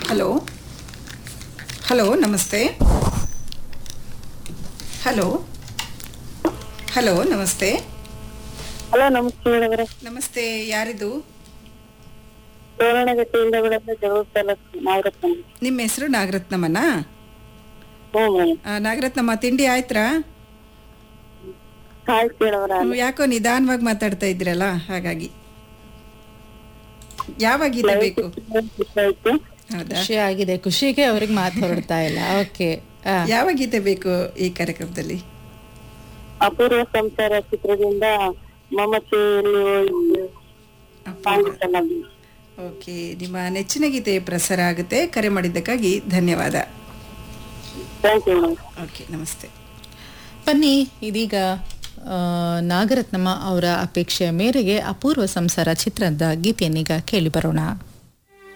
hello hello ನಮಸ್ತೆ hello hello ನಮಸ್ತೆ hello ನಮಸ್ತೆ ಮೇಡಮ್ರೆ ನಮಸ್ತೆ ಯಾರಿದು ತೋರಣಗಟ್ಟೆಯಿಂದ ಮೇಡಮ್ ಜಗಳ ತಾಲೂಕು ನಾಗರತ್ನ ನಿಮ್ಮ ಹೆಸರು ನಾಗರತ್ನಮ್ಮನ ಹ್ಞೂ ಮೇಡಮ್ ಆ, ನಾಗರತ್ನಮ್ಮ ತಿಂಡಿ ಆಯ್ತ್ರಾ ಆಯ್ತು ಮೇಡಮ್ರ ಹ್ಮ್, ಯಾಕೋ ನಿಧಾನವಾಗಿ ಮಾತಾಡ್ತಾ ಇದ್ರಲ್ಲ ಹಾಗಾಗಿ ಯಾವ ಗೀತೆ ಬೇಕು ಆಯ್ತು ಹೌದಾ ಖುಷಿ ಆಗಿದೆ ಖುಷಿಗೆ ಅವ್ರಿಗೆ ಮಾತು ಹೊರಡ್ತಾ ಇಲ್ಲ ಓಕೆ ಯಾವ ಗೀತೆ ಬೇಕು ಈ ಕಾರ್ಯಕ್ರಮದಲ್ಲಿ ಅಪೂರ್ವ ಸಂಸಾರ ಚಿತ್ರದಿಂದ ಮಮತೆಯಲ್ಲಿ ಹೋಯಿತು ಸಾಂಗ್ ಚೆನ್ನಾಗಿ ಓಕೆ ನಿಮ್ಮ ನೆಚ್ಚಿನ ಗೀತೆ ಪ್ರಸಾರ ಆಗುತ್ತೆ ಕರೆ ಮಾಡಿದ್ದಕ್ಕಾಗಿ ಧನ್ಯವಾದ ಥ್ಯಾಂಕ್ ಯು ಮೇಡಮ್ ಓಕೆ ನಮಸ್ತೆ ಬನ್ನಿ ಇದೀಗ ಆ, ನಾಗರತ್ನಮ್ಮ ಅವರ ಅಪೇಕ್ಷೆಯ ಮೇರೆಗೆ ಅಪೂರ್ವ ಸಂಸಾರ ಚಿತ್ರದ ಗೀತೆಯನ್ನೀಗ ಕೇಳಿ ಬರೋಣ